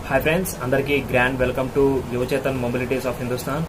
hi friends అందరికీ grand welcome to Yuvachetan mobilities of Hindustan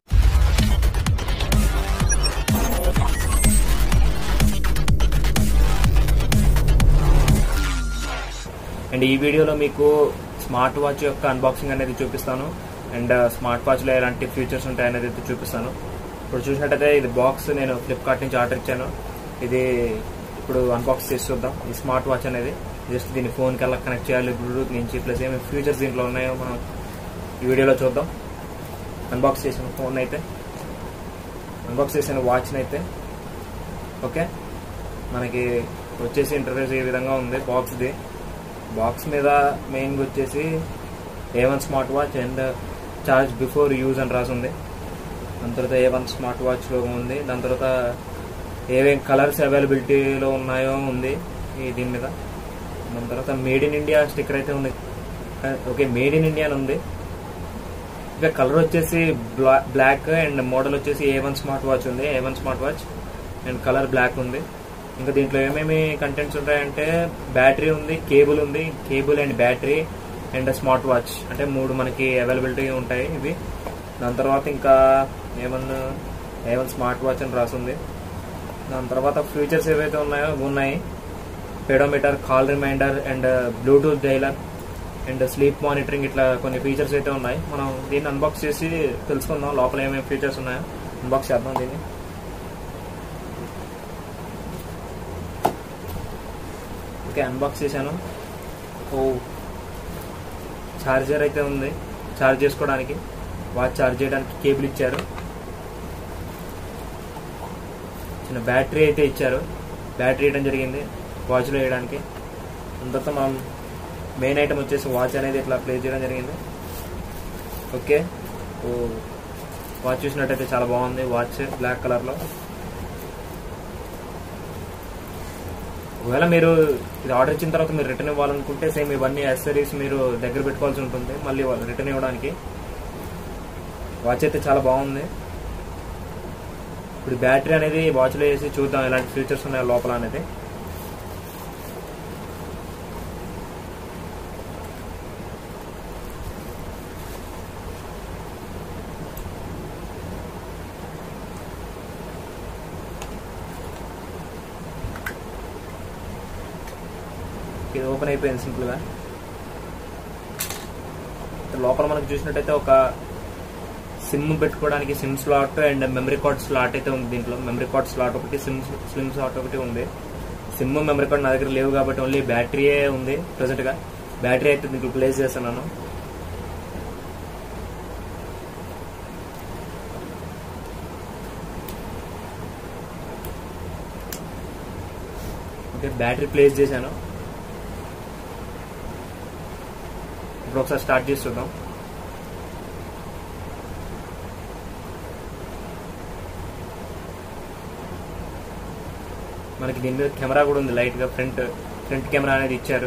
and ఈ వీడియోలో మీకు స్మార్ట్ వాచ్ యొక్క అన్బాక్సింగ్ అనేది చూపిస్తాను అండ్ స్మార్ట్ వాచ్లో ఎలాంటి ఫీచర్స్ ఉంటాయి అనేది అయితే చూపిస్తాను ఇప్పుడు చూసినట్టయితే ఇది బాక్స్ నేను ఫ్లిప్కార్ట్ నుంచి ఆర్డర్ ఇచ్చాను ఇది ఇప్పుడు అన్బాక్స్ చేసి చూద్దాం ఈ స్మార్ట్ వాచ్ అనేది జస్ట్ దీన్ని ఫోన్కి ఎలా కనెక్ట్ చేయాలి బ్లూటూత్ నుంచి ప్లస్ ఏమేమి ఫీచర్స్ దీంట్లో ఉన్నాయో మనం ఈ వీడియోలో చూద్దాం అన్బాక్స్ చేసిన ఫోన్ అయితే అన్బాక్స్ చేసిన వాచ్ని అయితే ఓకే మనకి వచ్చేసి ఇంటర్ఫేస్ ఈ విధంగా ఉంది బాక్స్ది బాక్స్ మీద మెయిన్గా వచ్చేసి A one smart watch and charge before use అని రాసి ఉంది దాని తర్వాత ఏ వన్ స్మార్ట్ వాచ్ లో ఉంది దాని తర్వాత ఏమేం కలర్స్ అవైలబిలిటీలో ఉన్నాయో ఉంది ఈ దీని మీద దాని తర్వాత మేడ్ ఇన్ ఇండియా స్టిక్కర్ అయితే ఉంది ఓకే మేడ్ ఇన్ ఇండియా అని ఉంది ఇంకా కలర్ వచ్చేసి బ్లాక్ అండ్ మోడల్ వచ్చేసి ఏ వన్ స్మార్ట్ వాచ్ ఉంది A one smart watch and colour black ఉంది ఇంకా దీంట్లో ఏమేమి కంటెంట్స్ ఉంటాయంటే బ్యాటరీ ఉంది కేబుల్ ఉంది cable and battery and smart watch అంటే మూడు మనకి అవైలబిలిటీ ఉంటాయి ఇవి దాని తర్వాత ఇంకా ఏమన్నా ఏమన్ స్మార్ట్ వాచ్ అని రాసింది దాని తర్వాత ఫీచర్స్ ఏవైతే ఉన్నాయో ఉన్నాయి pedometer call reminder and bluetooth dialler and sleep monitoring ఇట్లా కొన్ని ఫీచర్స్ అయితే ఉన్నాయి మనం దీన్ని అన్బాక్స్ చేసి తెలుసుకుందాం లోపల ఏమేమి ఫీచర్స్ ఉన్నాయో అన్బాక్స్ చేద్దాం దీన్ని ఓకే అన్బాక్స్ చేశాను ఓ ఛార్జర్ అయితే ఉంది ఛార్జ్ చేసుకోవడానికి వాచ్ ఛార్జ్ చేయడానికి కేబుల్ ఇచ్చారు చిన్న బ్యాటరీ అయితే ఇచ్చారు బ్యాటరీ ఇవ్వడం జరిగింది వాచ్లో వేయడానికి అంతతో మనం మెయిన్ ఐటమ్ వచ్చేసి వాచ్ అనేది ఇట్లా ప్లేస్ చేయడం జరిగింది ఓకే ఓ వాచ్ చూసినట్టయితే చాలా బాగుంది వాచ్ బ్లాక్ కలర్లో ఒకవేళ మీరు ఇది ఆర్డర్ ఇచ్చిన తర్వాత మీరు రిటర్న్ ఇవ్వాలనుకుంటే సేమ్ ఇవన్నీ యాక్సరీస్ మీరు దగ్గర పెట్టుకోవాల్సి ఉంటుంది మళ్ళీ రిటర్న్ ఇవ్వడానికి వాచ్ అయితే చాలా బాగుంది ఇప్పుడు బ్యాటరీ అనేది వాచ్లో వేసి చూద్దాం ఎలాంటి ఫీచర్స్ ఉన్నాయో లోపల అనేది ఇది ఓపెన్ అయిపోయింది సింపుల్గా లోపల మనకు చూసినట్టయితే ఒక సిమ్ పెట్టుకోవడానికి SIM slot and memory card slot అయితే ఉంది దీంట్లో మెమరీ కార్డ్ స్లాట్ ఒకటి సిమ్ సిమ్ స్లాట్ ఒకటి ఉంది సిమ్ మెమరీ కార్డ్ నా దగ్గర లేవు కాబట్టి ఓన్లీ బ్యాటరీయే ఉంది ప్రజెంట్గా బ్యాటరీ అయితే దీంట్లో ప్లేస్ చేస్తున్నాను ఓకే బ్యాటరీ ప్లేస్ చేశాను ఇప్పుడు ఒకసారి స్టార్ట్ చేసి చూద్దాం మనకి దీని మీద కెమెరా కూడా ఉంది లైట్ గా ఫ్రంట్ ఫ్రంట్ కెమెరా అనేది ఇచ్చారు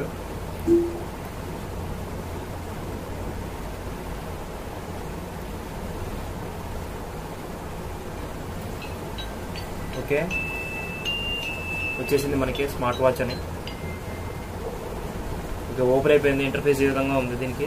ఓకే వచ్చేసింది మనకి స్మార్ట్ వాచ్ అని ఇక ఓపెన్ అయిపోయింది ఇంటర్ఫేస్ ఈ విధంగా ఉంది దీనికి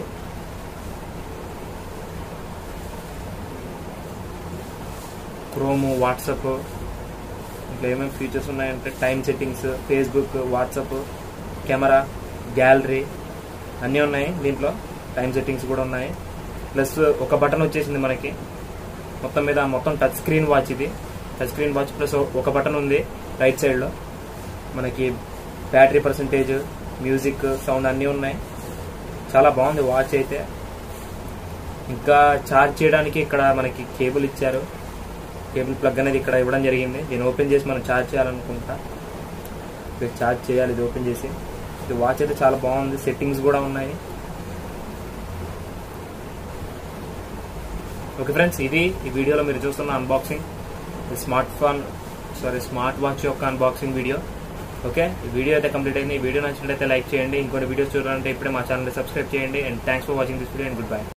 క్రోమ్ వాట్సాప్ ఇంట్లో ఏమేమి ఫీచర్స్ ఉన్నాయంటే time settings Facebook WhatsApp camera gallery అన్నీ ఉన్నాయి దీంట్లో టైం సెట్టింగ్స్ కూడా ఉన్నాయి ప్లస్ ఒక బటన్ వచ్చేసింది మనకి మొత్తం మీద మొత్తం టచ్ స్క్రీన్ వాచ్ ఇది టచ్ స్క్రీన్ వాచ్ ప్లస్ ఒక బటన్ ఉంది రైట్ సైడ్లో మనకి బ్యాటరీ పర్సంటేజ్ మ్యూజిక్ సౌండ్ అన్నీ ఉన్నాయి చాలా బాగుంది వాచ్ అయితే ఇంకా ఛార్జ్ చేయడానికి ఇక్కడ మనకి కేబుల్ ఇచ్చారు కేబుల్ ప్లగ్ అనేది ఇక్కడ ఇవ్వడం జరిగింది దీన్ని ఓపెన్ చేసి మనం ఛార్జ్ చేయాలనుకుంటా ఇది ఛార్జ్ చేయాలి ఇది ఓపెన్ చేసి ఇది వాచ్ అయితే చాలా బాగుంది సెట్టింగ్స్ కూడా ఉన్నాయి ఓకే ఫ్రెండ్స్ ఇది ఈ వీడియోలో మీరు చూస్తున్న unboxing smart phone sorry smart watch యొక్క అన్బాక్సింగ్ వీడియో ఓకే ఈ వీడియో అయితే కంప్లీట్ అయింది ఈ వీడియో నచ్చినట్లయితే లైక్ చేయండి ఇంకొన్ని వీడియోస్ చూడాలంటే ఇప్పుడే మా ఛానల్ సబ్స్క్రైబ్ చేయండి and thanks for watching this video and good by